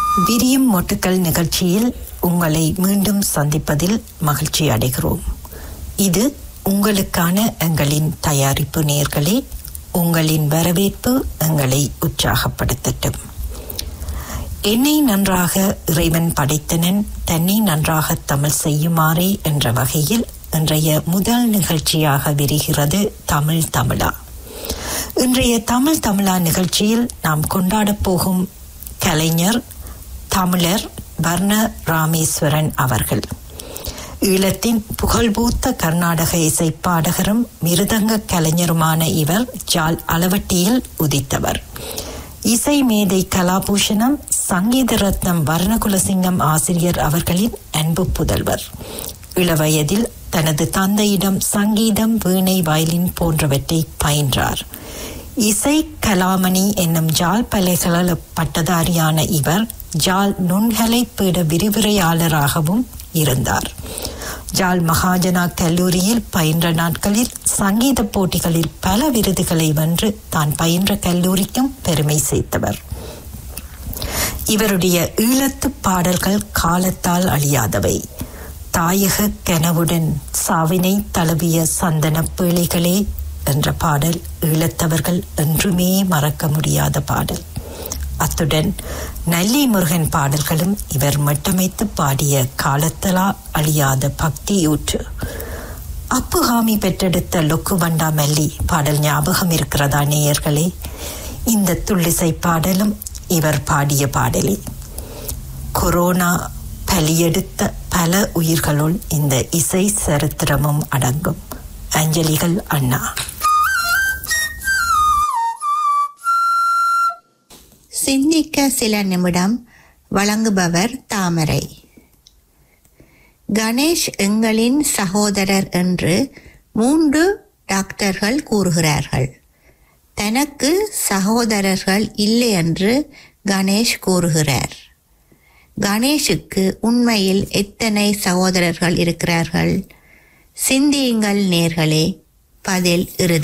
விரியும் மொட்டுக்கள் நிகழ்ச்சியில் உங்களை மீண்டும் சந்திப்பதில் மகிழ்ச்சி அடைகிறோம் இது உங்களுக்கான எங்களின் தயாரிப்பு நேர்களே உங்களின் வரவேற்பு எங்களை உற்சாகப்படுத்தட்டும் என்னை நன்றாக இறைவன் படைத்தனன் தன்னை நன்றாக தமிழ் செய்யுமாறே என்ற வகையில் இன்றைய முதல் நிகழ்ச்சியாக விரிகிறது தமிழ் தமிழா இன்றைய தமிழ் தமிழா நிகழ்ச்சியில் நாம் கொண்டாடப் போகும் கலைஞர் தமிழர் வர்ண ராமேஸ்வரன் அவர்கள் ஈழத்தின் புகழ்பூத்த கர்நாடக இசைப்பாடகரும் மிருதங்க கலைஞருமான இவர் ஜால் அளவட்டியில் உதித்தவர் இசை மேதை கலாபூஷணம் சங்கீத ரத்னம் வர்ணகுலசிங்கம் ஆசிரியர் அவர்களின் அன்பு புதல்வர் இளவயதில் தனது தந்தையிடம் சங்கீதம் வீணை வயலின் போன்றவற்றை பயின்றார் இசை கலாமணி என்னும் ஜால் பல்கலை பட்டதாரியான இவர் ஜால் நுண்கலை பீட விரிவுரையாளராகவும் இருந்தார் ஜால் மகாஜனா கல்லூரியில் பயின்ற நாட்களில் சங்கீத போட்டிகளில் பல விருதுகளை வென்று தான் பயின்ற கல்லூரிக்கும் பெருமை சேர்த்தவர் இவருடைய ஈழத்து பாடல்கள் காலத்தால் அழியாதவை தாயக கனவுடன் சாவினை தழுவிய சந்தன பேழைகளே என்ற பாடல் ஈழத்தவர்கள் என்றுமே மறக்க முடியாத பாடல் அத்துடன் நல்லி முருகன் பாடல்களும் இவர் மட்டமைத்து பாடிய காலத்தலா அழியாத பக்தியூற்று அப்புகாமி பெற்றெடுத்த லொக்கு வண்டா மல்லி பாடல் ஞாபகம் இருக்கிறதா நேயர்களே இந்த துள்ளிசை பாடலும் இவர் பாடிய பாடலே கொரோனா பலியெடுத்த பல உயிர்களுள் இந்த இசை சரித்திரமும் அடங்கும் அஞ்சலிகள் அண்ணா சிந்திக்க சில நிமிடம் வழங்குபவர் தாமரை கணேஷ் எங்களின் சகோதரர் என்று மூன்று டாக்டர்கள் கூறுகிறார்கள் தனக்கு சகோதரர்கள் இல்லை என்று கணேஷ் கூறுகிறார் கணேஷுக்கு உண்மையில் எத்தனை சகோதரர்கள் இருக்கிறார்கள் சிந்தியுங்கள் நேர்களே பதில் இறுதி